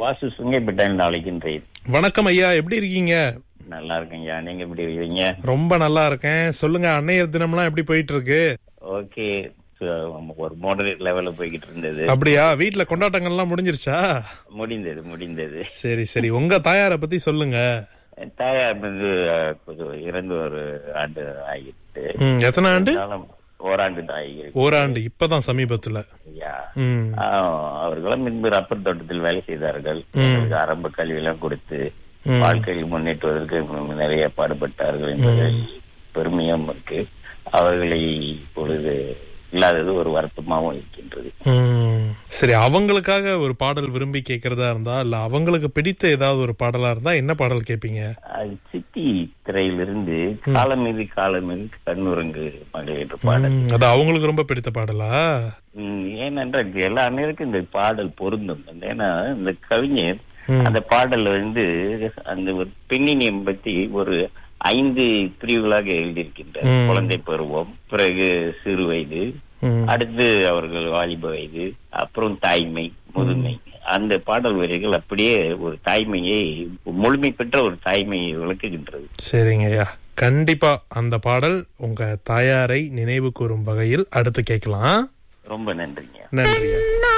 வாசு சுங்கைப்பட்டான் அழைக்கின்றேன் வணக்கம் ஐயா எப்படி இருக்கீங்க நல்லா இருக்கேன்யா நீங்க எப்படி இருக்கீங்க ரொம்ப நல்லா இருக்கேன் சொல்லுங்க அன்னையர் தினம்லாம் எப்படி போயிட்டு இருக்கு ஓகே ஒரு மாடரேட் லெவல்ல போய்கிட்டு இருந்தது அப்படியா வீட்ல கொண்டாட்டங்கள்லாம் முடிஞ்சிருச்சா முடிந்தது முடிந்தது சரி சரி உங்க தாயாரை பத்தி சொல்லுங்க தாயார் வந்து அஹ், கொஞ்சம் இறந்து ஒரு ஆண்டு ஆகிட்டு ம், எத்தனை ஆண்டு இருந்தாலும் ஓராண்டு தான் ஆகியிருக்கு ஓராண்டு இப்பதான் சமீபத்துல ஐயா. ம் ஆஹ், அவர்களும் முன்பு ரப்பர் தோட்டத்தில் வேலை செய்தார்கள் எங்களுக்கு ஆரம்ப கல்வி எல்லாம் கொடுத்து வாழ்க்கையில் முன்னேற்றுவதற்கு நிறைய பாடுபட்டார்கள் என்பது பெருமையும் இருக்கு அவர்களை இப்பொழுது இல்லாதது ஒரு வருத்தமாகவும் இருக்கின்றது ம். சரி அவங்களுக்காக ஒரு பாடல் விரும்பி கேக்குறதா இருந்தா இல்ல அவங்களுக்கு பிடித்த ஏதாவது ஒரு பாடலா இருந்தா என்ன பாடல் கேப்பீங்க அது சித்தி திரையிலிருந்து காலம் மீது காலம் மீது கண்ணுறங்கு மகள் என்ற பாடல் ம், அது அவங்களுக்கு ரொம்ப பிடித்த பாடலா ம், ஏனென்றால் இது எல்லா அனைவருக்கும் இந்த பாடல் பொருந்தும் ஏன்னா இந்த கவிஞர் அந்த பாடல்ல வந்து அந்த ஒரு பெண்ணினியம் பத்தி ஒரு ஐந்து பிரிவுகளாக எழுதியிருக்கின்றார் குழந்தை பருவம் பிறகு சிறு வயது ம். அடுத்து அவர்கள் வாலிப வயது அப்புறம் தாய்மை முதுமை அந்த பாடல் வரிகள் அப்படியே ஒரு தாய்மையை முழுமை பெற்ற ஒரு தாய்மையை விளக்குகின்றது சரிங்க ஐயா கண்டிப்பா அந்த பாடல் உங்க தாயாரை நினைவு கூறும் வகையில் அடுத்து கேட்கலாம் ரொம்ப நன்றிங்க நன்றி ஐயா.